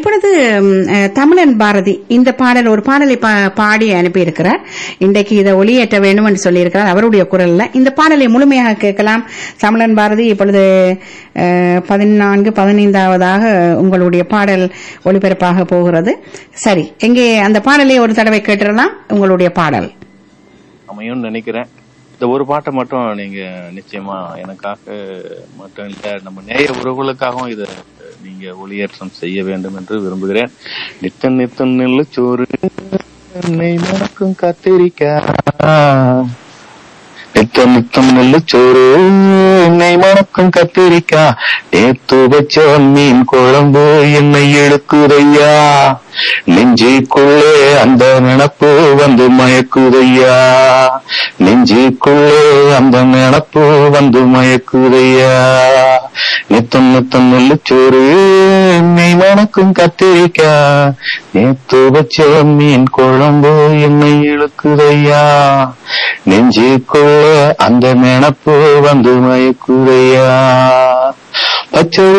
இப்பொழுது ம், அஹ், தமிழன் பாரதி இந்த பாடல் ஒரு பாடலை பா- பாடி அனுப்பியிருக்கிறார் இன்றைக்கு இதை ஒளியேற்ற வேண்டும் என்று சொல்லியிருக்கிறார் அவருடைய குரல்ல இந்த பாடலை முழுமையாக கேட்கலாம் தமிழன் பாரதி இப்பொழுது அஹ், பதினான்கு பதினைந்தாவதாக உங்களுடைய பாடல் ஒளிபரப்பாக போகிறது சரி எங்கே அந்த பாடலை ஒரு தடவை கேட்டுடலாம் உங்களுடைய பாடல் அமையும்னு நினைக்கிறேன் இந்த ஒரு பாட்டை மட்டும் நீங்க நிச்சயமா எனக்காக மட்டும் இல்ல நம்ம நேய உறவுகளுக்காகவும் இத நீங்க ஒளியேற்றம் செய்ய வேண்டும் என்று விரும்புகிறேன் நித்தன் நித்தன் நெல்லு சோறு நெய் மணக்கும் கத்திரிக்காய் நித்தம் நித்தம் நெல்லு சோறு நெய் மணக்கும் கத்திரிக்காய் நேத்து வச்ச மீன் குழம்பு என்னை இழுக்குதையா நெஞ்சுக்குள்ளே அந்த நினப்பு வந்து மயக்குதையா நெஞ்சுக்குள்ளே அந்த நினப்பு வந்து மயக்குதையா நித்தம் நித்தம் நெல்லு சோறு நெய் மணக்கும் கத்திரிக்காய் நேத்து வச்ச மீன் குழம்பு என்னை இழுக்குதையா நெஞ்சுக்குள்ள அந்த நினப்பு வந்து மயக்குதையா பச்சை